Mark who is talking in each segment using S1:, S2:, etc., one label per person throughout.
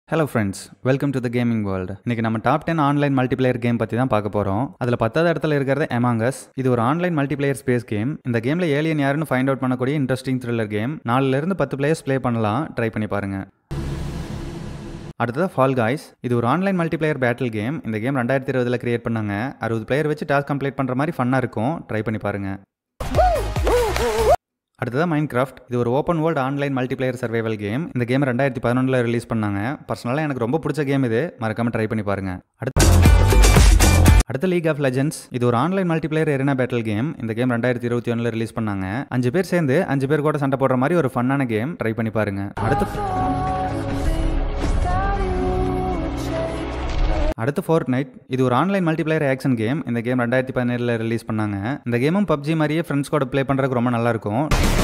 S1: Hello friends welcome to the gaming world இன்னைக்கு நம்ம top ten online multiplayer game பற்றி தான் பார்க்க போகிறோம் அதில் பத்தாவது இடத்துல இருக்கிறது எமாங்கஸ் இது ஒரு ஆன்லைன் மல்டிபிளேயர் ஸ்பேஸ் கேம் இந்த கேமில் ஏலியன் யாருன்னு ஃபைண்ட் அவுட் பண்ணக்கூடிய இன்ட்ரெஸ்டிங் த்ரில்லர் கேம் நாலுலேருந்து பத்து பிளேயர்ஸ் ப்ளே பண்ணலாம் ட்ரை பண்ணி பாருங்க அடுத்தது ஃபால் காய்ஸ் இது ஒரு ஆன்லைன் மல்டிபிளேயர் பேட்டில் கேம் இந்த கேம் ரெண்டாயிரத்தி இருபதில் கிரியேட் பண்ணாங்க அறுபது பிளேயர் வச்சு டாஸ்க் கம்ப்ளீட் பண்ணுற மாதிரி ஃபன்னாக இருக்கும் ட்ரை பண்ணி பாருங்க அடுத்தது மைண்ட் கிராஃப்ட் இது ஒரு open world online multiplayer survival game இந்த கேம் ரெண்டாயிரத்தி பதினொன்றில் ரிலீஸ் பண்ணாங்க பர்சனலாக எனக்கு ரொம்ப பிடிச்ச கேம் இது மறக்காம ட்ரை பண்ணி பாருங்க அடுத்து அடுத்த லீக் ஆஃப் லெஜெண்ட்ஸ் இது ஒரு online multiplayer arena battle game இந்த கேம் ரெண்டாயிரத்தி இருபத்தி ஒன்றில் ரிலீஸ் பண்ணாங்க அஞ்சு பேர் சேர்ந்து அஞ்சு பேர் கூட சண்டை போடுற மாதிரி ஒரு ஃபன்னான கேம் ட்ரை பண்ணி பாருங்க அடுத்து அடுத்து ஃபோர்ட் நைட் இது ஒரு ஆன்லைன் மல்டிபிளேயர் ஆக்ஷன் கேம் இந்த கேம் ரெண்டாயிரத்தி பதினேழில் ரிலீஸ் பண்ணாங்க இந்த கேமும் பப்ஜி மாதிரியே ஃப்ரெண்ட்ஸ் கூட ப்ளே பண்ணுறதுக்கு ரொம்ப நல்லா இருக்கும்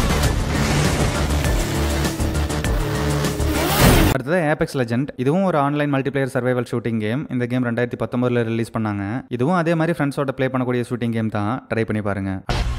S1: அடுத்தது ஏபெக்ஸ் லெஜெண்ட் இதுவும் ஒரு online multiplayer survival shooting game இந்த கேம் ரெண்டாயிரத்தி பத்தொம்பதில் ரிலீஸ் பண்ணாங்க இதுவும் அதே மாதிரி ஃப்ரெண்ட்ஸோட ப்ளே பண்ணக்கூடிய ஷூட்டிங் கேம் தான் ட்ரை பண்ணி பாருங்க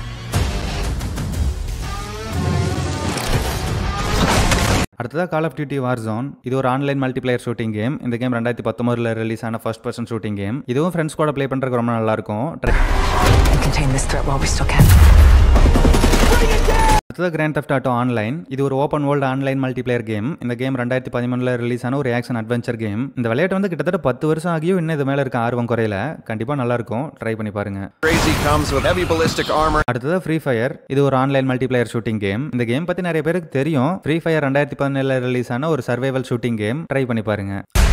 S1: அடுத்ததாக Call of Duty Warzone இது ஒரு ஆன்லைன் மல்டிபிளேயர் ஷூட்டிங் கேம் இந்த கேம் ரெண்டாயிரத்தி பத்தொம்பதில் ரிலீஸ் ஆன ஃபர்ஸ்ட் பர்சன் ஷூட்டிங் கேம் இதுவும் ஃப்ரெண்ட்ஸ் கூட ப்ளே பண்ணுறதுக்கு ரொம்ப நல்லா இருக்கும் try
S2: and contain this threat while we still can.
S1: அடுத்தது கிராண்ட் தெஃப்ட் ஆட்டோ ஆன்லைன் இது ஒரு open world online multiplayer game இந்த கேம் ரெண்டாயிரத்தி பதிமூணில் ரிலீஸ் ஆன ஒரு ஆக்ஷன் அட்வென்ச்சர் கேம் இந்த விளையாட்டு வந்து கிட்டத்தட்ட பத்து வருஷம் ஆகியும் இன்னும் இது மேலே இருக்க ஆர்வம் குறையல கண்டிப்பாக நல்லா இருக்கும் ட்ரை பண்ணி பாருங்க
S3: Crazy comes with heavy ballistic armor.
S1: அடுத்தது ஃப்ரீ ஃபயர் இது ஒரு ஆன்லைன் மல்டிபிளேயர் ஷூட்டிங் கேம் இந்த கேம் பற்றி நிறைய பேருக்கு தெரியும் ஃப்ரீ ஃபயர் ரெண்டாயிரத்தி பதினேழில் ரிலீஸ் ஆன ஒரு சர்வைவல் ஷூட்டிங் கேம் ட்ரை பண்ணி பாருங்க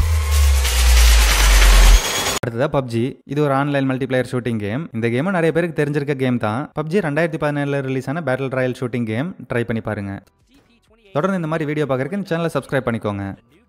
S1: அடுத்ததா பப்ஜி இது ஒரு ஆன்லைன் மல்டிபிளேயர் ஷூட்டிங் கேம் இந்த கேமும் நிறைய பேருக்கு தெரிஞ்சிருக்க கேம் தான் பப்ஜி ரெண்டாயிரத்தி பதினேழில் ரிலீஸ் ஆன battle royale shooting game try பண்ணி பாருங்க தொடர்ந்து இந்த மாதிரி வீடியோ பார்க்குறதுக்கு சேனலை சப்ஸ்கிரைப் பண்ணிக்கோங்க